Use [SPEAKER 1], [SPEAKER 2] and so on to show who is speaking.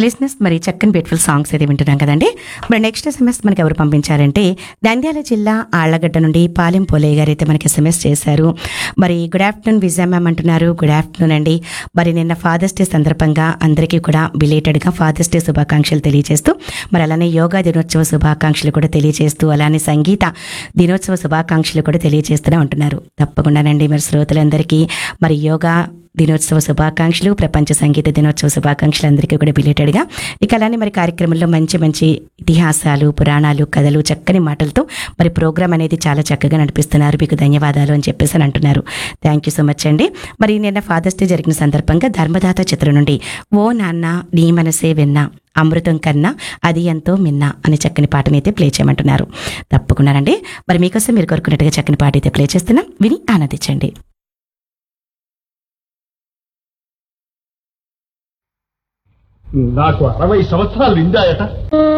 [SPEAKER 1] లిస్నెస్ మరి చక్కని beautiful songs అయితే వింటున్నాం కదండి మరి నెక్స్ట్ ఎస్ఎంఎస్ మనకి ఎవరు పంపించారంటే నంద్యాల జిల్లా ఆళ్లగడ్డ నుండి పాలెం పోలయ్య గారు అయితే మనకి ఎస్ఎంఎస్ చేశారు మరి గుడ్ ఆఫ్టర్నూన్ విజయ మ్యామ్ అంటున్నారు గుడ్ ఆఫ్టర్నూన్ అండి మరి నిన్న ఫాదర్స్ డే సందర్భంగా అందరికీ కూడా బిలేటెడ్గా ఫాదర్స్ డే శుభాకాంక్షలు తెలియజేస్తూ మరి అలానే యోగా దినోత్సవ శుభాకాంక్షలు కూడా తెలియజేస్తూ అలానే సంగీత దినోత్సవ శుభాకాంక్షలు కూడా తెలియజేస్తూనే ఉంటున్నారు తప్పకుండానండి మరి శ్రోతలందరికీ మరి యోగా దినోత్సవ శుభాకాంక్షలు ప్రపంచ సంగీత దినోత్సవ శుభాకాంక్షలు అందరికీ కూడా బిలేటెడ్గా ఇక అలానే మరి కార్యక్రమంలో మంచి మంచి ఇతిహాసాలు పురాణాలు కథలు చక్కని మాటలతో మరి ప్రోగ్రామ్ అనేది చాలా చక్కగా నడిపిస్తున్నారు మీకు ధన్యవాదాలు అని చెప్పేసి అని అంటున్నారు థ్యాంక్ యూ సో మచ్ అండి మరి నిన్న ఫాదర్స్ డే జరిగిన సందర్భంగా ధర్మదాత చిత్రం నుండి ఓ నాన్న నీ మనసే విన్నా అమృతం కన్నా అది ఎంతో మిన్న అనే చక్కని పాటని అయితే ప్లే చేయమంటున్నారు తప్పకుండానండి మరి మీకోసం మీరు కోరుకున్నట్టుగా చక్కని పాట అయితే ప్లే చేస్తున్నాం విని ఆనందించండి
[SPEAKER 2] నాకు అరవై సంవత్సరాలు నిండాయట